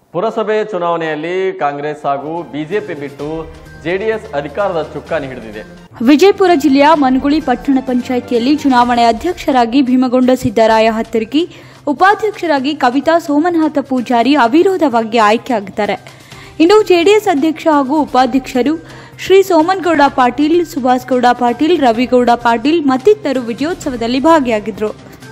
ಪುರಸಭೆ ಚುನಾವಣೆಯಲ್ಲಿ ಕಾಂಗ್ರೆಸ್ ಹಾಗೂ ಬಿಜೆಪಿ ಬಿಟ್ಟು ಜೆಡಿಎಸ್ ಅಧಿಕಾರದ ಚುಕ್ಕಾಣಿ ಹಿಡಿದಿದೆ ವಿಜಯಪುರ ಜಿಲ್ಲೆಯ ಮನಗುಳಿ ಪಟ್ಟಣ ಪಂಚಾಯಿತಿಯಲ್ಲಿ ಚುನಾವಣೆ ಅಧ್ಯಕ್ಷರಾಗಿ ಭೀಮಗೊಂಡ ಸಿದ್ದರಾಯ ಹತ್ತರ್ಗಿ ಉಪಾಧ್ಯಕ್ಷರಾಗಿ ಕವಿತಾ ಸೋಮನಾಥ ಪೂಜಾರಿ ಅವಿರೋಧವಾಗಿ ಆಯ್ಕೆಯಾಗಿದ್ದಾರೆ ಇನ್ನು ಜೆಡಿಎಸ್ ಅಧ್ಯಕ್ಷ ಹಾಗೂ ಉಪಾಧ್ಯಕ್ಷರು ಶ್ರೀ ಸೋಮನಗೌಡ ಪಾಟೀಲ್ ಸುಭಾಸ್ ಗೌಡ ಪಾಟೀಲ್ ರವಿಗೌಡ ಪಾಟೀಲ್ ಮತ್ತಿತರರು ವಿಜಯೋತ್ಸವದಲ್ಲಿ ಭಾಗಿಯಾಗಿದ್ದರು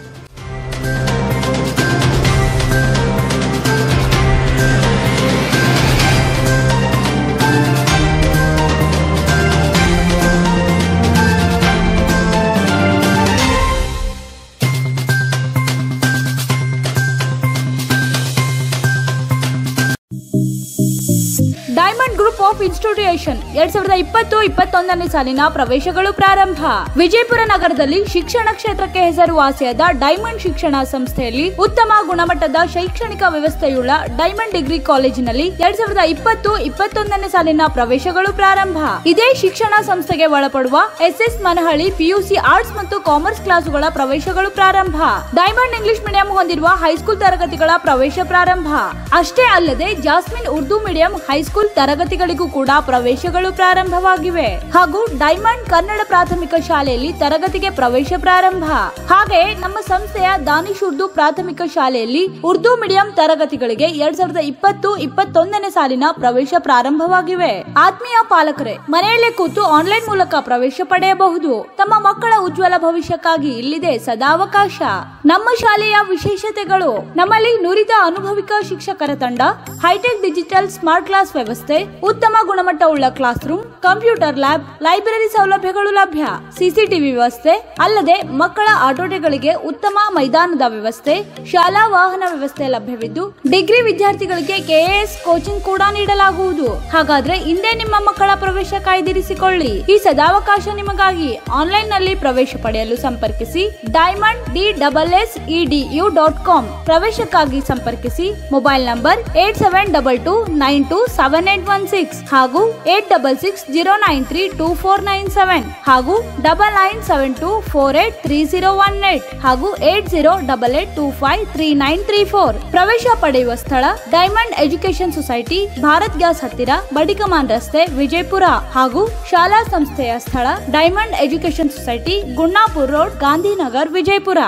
ಡೈಮಂಡ್ ಗ್ರೂಪ್ ಆಫ್ ಇನ್ಸ್ಟಿಟ್ಯೂಷನ್ ಎರಡ್ ಸಾವಿರದ ಇಪ್ಪತ್ತು ಇಪ್ಪತ್ತೊಂದನೇ ಸಾಲಿನ ಪ್ರವೇಶಗಳು ಪ್ರಾರಂಭ ವಿಜಯಪುರ ನಗರದಲ್ಲಿ ಶಿಕ್ಷಣ ಕ್ಷೇತ್ರಕ್ಕೆ ಹೆಸರುವಾಸಿಯಾದ ಡೈಮಂಡ್ ಶಿಕ್ಷಣ ಸಂಸ್ಥೆಯಲ್ಲಿ ಉತ್ತಮ ಗುಣಮಟ್ಟದ ಶೈಕ್ಷಣಿಕ ವ್ಯವಸ್ಥೆಯುಳ್ಳ ಡೈಮಂಡ್ ಡಿಗ್ರಿ ಕಾಲೇಜಿನಲ್ಲಿ ಎರಡ್ ಸಾವಿರದ ಇಪ್ಪತ್ತು ಇಪ್ಪತ್ತೊಂದನೇ ಸಾಲಿನ ಪ್ರವೇಶಗಳು ಪ್ರಾರಂಭ ಇದೇ ಶಿಕ್ಷಣ ಸಂಸ್ಥೆಗೆ ಒಳಪಡುವ ಎಸ್ಎಸ್ ಮನಹಳ್ಳಿ ಪಿಯುಸಿ ಆರ್ಟ್ಸ್ ಮತ್ತು ಕಾಮರ್ಸ್ ಕ್ಲಾಸುಗಳ ಪ್ರವೇಶಗಳು ಪ್ರಾರಂಭ ಡೈಮಂಡ್ ಇಂಗ್ಲಿಷ್ ಮೀಡಿಯಂ ಹೊಂದಿರುವ ಹೈಸ್ಕೂಲ್ ತರಗತಿಗಳ ಪ್ರವೇಶ ಪ್ರಾರಂಭ ಅಷ್ಟೇ ಅಲ್ಲದೆ ಜಾಸ್ಮಿನ್ ಉರ್ದು ಮೀಡಿಯಂ ಹೈಸ್ಕೂಲ್ ತರಗತಿಗಳಿಗೂ ಕೂಡ ಪ್ರವೇಶಗಳು ಪ್ರಾರಂಭವಾಗಿವೆ ಹಾಗೂ ಡೈಮಂಡ್ ಕನ್ನಡ ಪ್ರಾಥಮಿಕ ಶಾಲೆಯಲ್ಲಿ ತರಗತಿಗೆ ಪ್ರವೇಶ ಪ್ರಾರಂಭ ಹಾಗೆ ನಮ್ಮ ಸಂಸ್ಥೆಯ ದಾನಿಶ್ ಉರ್ದು ಪ್ರಾಥಮಿಕ ಶಾಲೆಯಲ್ಲಿ ಉರ್ದು ಮೀಡಿಯಂ ತರಗತಿಗಳಿಗೆ ಎರಡ್ ಸಾವಿರದ ಇಪ್ಪತ್ತು ಇಪ್ಪತ್ತೊಂದನೇ ಸಾಲಿನ ಪ್ರವೇಶ ಪ್ರಾರಂಭವಾಗಿವೆ ಆತ್ಮೀಯ ಪಾಲಕರೇ ಮನೆಯಲ್ಲೇ ಕೂತು ಆನ್ಲೈನ್ ಮೂಲಕ ಪ್ರವೇಶ ಪಡೆಯಬಹುದು ತಮ್ಮ ಮಕ್ಕಳ ಉಜ್ವಲ ಭವಿಷ್ಯಕ್ಕಾಗಿ ಇಲ್ಲಿದೆ ಸದಾವಕಾಶ ನಮ್ಮ ಶಾಲೆಯ ವಿಶೇಷತೆಗಳು ನಮ್ಮಲ್ಲಿ ನುರಿತ ಅನುಭವಿಕ ಶಿಕ್ಷಕರ ತಂಡ ಹೈಟೆಕ್ ಡಿಜಿಟಲ್ ಸ್ಮಾರ್ಟ್ ಕ್ಲಾಸ್ ವ್ಯವಸ್ಥೆ ಉತ್ತಮ ಗುಣಮಟ್ಟವುಳ್ಳ class room computer lab library ಸೌಲಭ್ಯಗಳು ಲಭ್ಯ ಸಿಸಿಟಿವಿ ವ್ಯವಸ್ಥೆ ಅಲ್ಲದೆ ಮಕ್ಕಳ ಆಟೋಟಗಳಿಗೆ ಉತ್ತಮ ಮೈದಾನದ ವ್ಯವಸ್ಥೆ ಶಾಲಾ ವಾಹನ ವ್ಯವಸ್ಥೆ ಲಭ್ಯವಿದ್ದು ಡಿಗ್ರಿ ವಿದ್ಯಾರ್ಥಿಗಳಿಗೆ ಕೆಎಎಸ್ ಕೋಚಿಂಗ್ ಕೂಡ ನೀಡಲಾಗುವುದು ಹಾಗಾದ್ರೆ ಹಿಂದೆ ನಿಮ್ಮ ಮಕ್ಕಳ ಪ್ರವೇಶ ಕಾಯ್ದಿರಿಸಿಕೊಳ್ಳಿ ಈ ಸದಾವಕಾಶ ನಿಮಗಾಗಿ ಆನ್ಲೈನ್ ನಲ್ಲಿ ಪ್ರವೇಶ ಪಡೆಯಲು ಸಂಪರ್ಕಿಸಿ Diamond D double S EDU dot com ಪ್ರವೇಶಕ್ಕಾಗಿ ಸಂಪರ್ಕಿಸಿ mobile number eight seven double two nine two seven eight one six ಹಾಗೂ eight double six zero nine three two four nine seven ಹಾಗೂ double nine seven two four eight three zero one eight ಹಾಗೂ eight zero double eight two five three nine three four ಪ್ರವೇಶ ಪಡೆಯುವ ಸ್ಥಳ Diamond education society Bharat gas ಹತ್ತಿರ ಬಡಿಕಮಾನ್ ರಸ್ತೆ ವಿಜಯಪುರ ಹಾಗೂ ಶಾಲಾ ಸಂಸ್ಥೆಯ ಸ್ಥಳ Diamond education society Gunnapur road Gandhinagar Vijayapura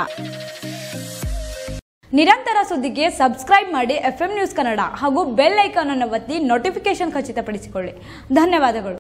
ನಿರಂತರ ಸುದ್ದಿಗೆ ಸಬ್ಸ್ಕ್ರೈಬ್ ಮಾಡಿ ಎಫ್ ನ್ಯೂಸ್ ಕನ್ನಡ ಹಾಗೂ ಬೆಲ್ ಐಕಾನ್ ಅನ್ನು ಒತ್ತಿ ನೋಟಿಫಿಕೇಶನ್ ಖಚಿತಪಡಿಸಿಕೊಳ್ಳಿ ಧನ್ಯವಾದಗಳು